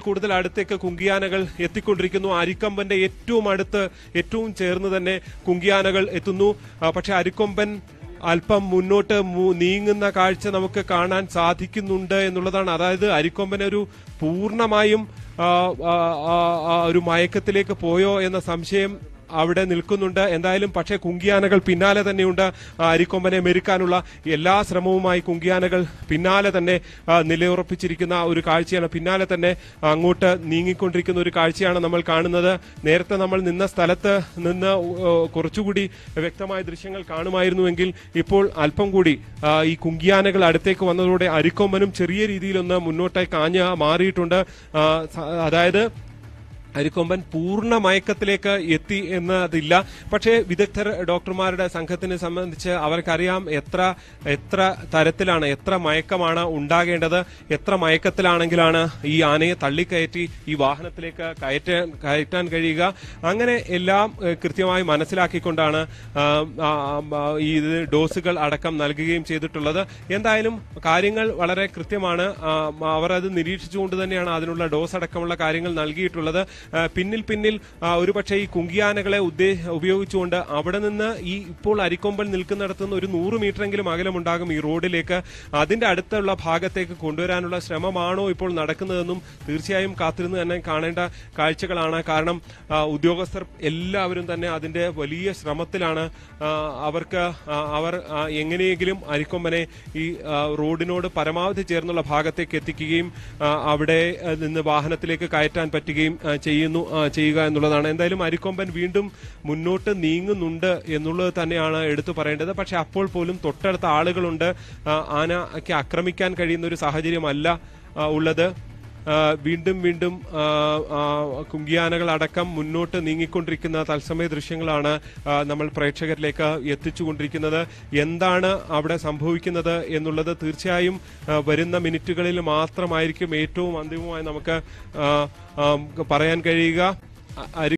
കൂടുതൽ അടുത്തേക്ക് കുങ്കിയാനകൾ എത്തിക്കൊണ്ടിരിക്കുന്നു അരിക്കൊമ്പന്റെ ഏറ്റവും അടുത്ത് ഏറ്റവും ചേർന്ന് തന്നെ കുങ്കിയാനകൾ എത്തുന്നു ആ, പക്ഷെ അരിക്കൊമ്പൻ അല്പം മുന്നോട്ട് മു- നീങ്ങുന്ന കാഴ്ച നമുക്ക് കാണാൻ സാധിക്കുന്നുണ്ട് എന്നുള്ളതാണ് അതായത് അരിക്കൊമ്പൻ ഒരു പൂർണ്ണമായും ആ, ആ, ആ, ആ, ഒരു മയക്കത്തിലേക്ക് പോയോ എന്ന സംശയം അവിടെ നിൽക്കുന്നുണ്ട് എന്തായാലും പക്ഷേ കുങ്കിയാനകൾ പിന്നാലെ തന്നെയുണ്ട് ആ, അരിക്കൊമ്പനെ മെരുക്കാനുള്ള എല്ലാ ശ്രമവുമായി കുങ്കിയാനകൾ പിന്നാലെ തന്നെ ആ, നിലയുറപ്പിച്ചിരിക്കുന്ന ഒരു കാഴ്ചയാണ് പിന്നാലെ തന്നെ അങ്ങോട്ട് നീങ്ങിക്കൊണ്ടിരിക്കുന്ന ഒരു കാഴ്ചയാണ് നമ്മൾ കാണുന്നത് നേരത്തെ നമ്മൾ നിന്ന സ്ഥലത്ത് നിന്ന് ഏ, കുറച്ചുകൂടി വ്യക്തമായ ദൃശ്യങ്ങൾ കാണുമായിരുന്നുവെങ്കിൽ ഇപ്പോൾ അല്പം കൂടി ആ, ഈ കുങ്കിയാനകൾ അടുത്തേക്ക് വന്നതോടെ അരിക്കൊമ്പനും ചെറിയ രീതിയിലൊന്ന് മുന്നോട്ടായി കാഞ്ഞ മാറിയിട്ടുണ്ട് ആ, സ- അതായത് അരിക്കൊമ്പൻ പൂർണ്ണ മയക്കത്തിലേക്ക് എത്തി എന്നതില്ല പക്ഷേ വിദഗ്ധർ ഡോക്ടർമാരുടെ സംഘത്തിനെ സംബന്ധിച്ച് അവർക്കറിയാം എത്ര എത്ര തരത്തിലാണ് എത്ര മയക്കമാണ് ഉണ്ടാകേണ്ടത് എത്ര മയക്കത്തിലാണെങ്കിലാണ് ഈ ആനയെ തള്ളിക്കയറ്റി ഈ വാഹനത്തിലേക്ക് കയറ്റാൻ കയറ്റാൻ കഴിയുക അങ്ങനെ എല്ലാം ഏഹ്, കൃത്യമായി മനസ്സിലാക്കിക്കൊണ്ടാണ് ആ, ആ, ആ, ഈ ഇത് ഡോസുകൾ അടക്കം നൽകുകയും ചെയ്തിട്ടുള്ളത് എന്തായാലും കാര്യങ്ങൾ വളരെ കൃത്യമാണ് ആ, അവർ അത് നിരീക്ഷിച്ചുകൊണ്ട് തന്നെയാണ് അതിനുള്ള ഡോസ് അടക്കമുള്ള കാര്യങ്ങൾ നൽകിയിട്ടുള്ളത് ആ, പിന്നിൽ പിന്നിൽ ആ, ഒരുപക്ഷെ ഈ കുങ്കിയാനകളെ ഉദ്ദേ ഉപയോഗിച്ചുകൊണ്ട് അവിടെ നിന്ന് ഈ ഇപ്പോൾ അരിക്കൊമ്പൻ നിൽക്കുന്നിടത്ത് നിന്ന് ഒരു നൂറ് മീറ്ററെങ്കിലും അകലമുണ്ടാകും ഈ റോഡിലേക്ക് അതിന്റെ അടുത്തുള്ള ഭാഗത്തേക്ക് കൊണ്ടുവരാനുള്ള ശ്രമമാണോ ഇപ്പോൾ നടക്കുന്നതെന്നും തീർച്ചയായും കാത്തിരുന്ന് തന്നെ കാണേണ്ട കാഴ്ചകളാണ് കാരണം ആ, ഉദ്യോഗസ്ഥർ എല്ലാവരും തന്നെ അതിന്റെ വലിയ ശ്രമത്തിലാണ് ആ, അവർക്ക് ആ, അവർ ആ, എങ്ങനെയെങ്കിലും അരിക്കൊമ്പനെ ഈ ആ, റോഡിനോട് പരമാവധി ചേർന്നുള്ള ഭാഗത്തേക്ക് എത്തിക്കുകയും ആ, അവിടെ ആ, നിന്ന് വാഹനത്തിലേക്ക് കയറ്റാൻ പറ്റുകയും ആ, ചെയ്യുന്നു ആ, ചെയ്യുക എന്നുള്ളതാണ് എന്തായാലും അരിക്കൊമ്പൻ വീണ്ടും മുന്നോട്ട് നീങ്ങുന്നുണ്ട് എന്നുള്ളത് തന്നെയാണ് എടുത്തു പറയേണ്ടത് പക്ഷെ അപ്പോൾ പോലും തൊട്ടടുത്ത ആളുകളുണ്ട് ആ, ആനയ്ക്ക് ആക്രമിക്കാൻ കഴിയുന്ന ഒരു സാഹചര്യമല്ല ആ, ഉള്ളത് ആ, വീണ്ടും വീണ്ടും ആ, ആ, കുങ്കിയാനകൾ അടക്കം മുന്നോട്ട് നീങ്ങിക്കൊണ്ടിരിക്കുന്ന തത്സമയ ദൃശ്യങ്ങളാണ് ആ, നമ്മൾ പ്രേക്ഷകരിലേക്ക് എത്തിച്ചുകൊണ്ടിരിക്കുന്നത് എന്താണ് അവിടെ സംഭവിക്കുന്നത് എന്നുള്ളത് തീർച്ചയായും ആ, വരുന്ന മിനിറ്റുകളിൽ മാത്രമായിരിക്കും ഏറ്റവും അന്തിമമായി നമുക്ക് ആ, ആ, പറയാൻ കഴിയുക അ- അരി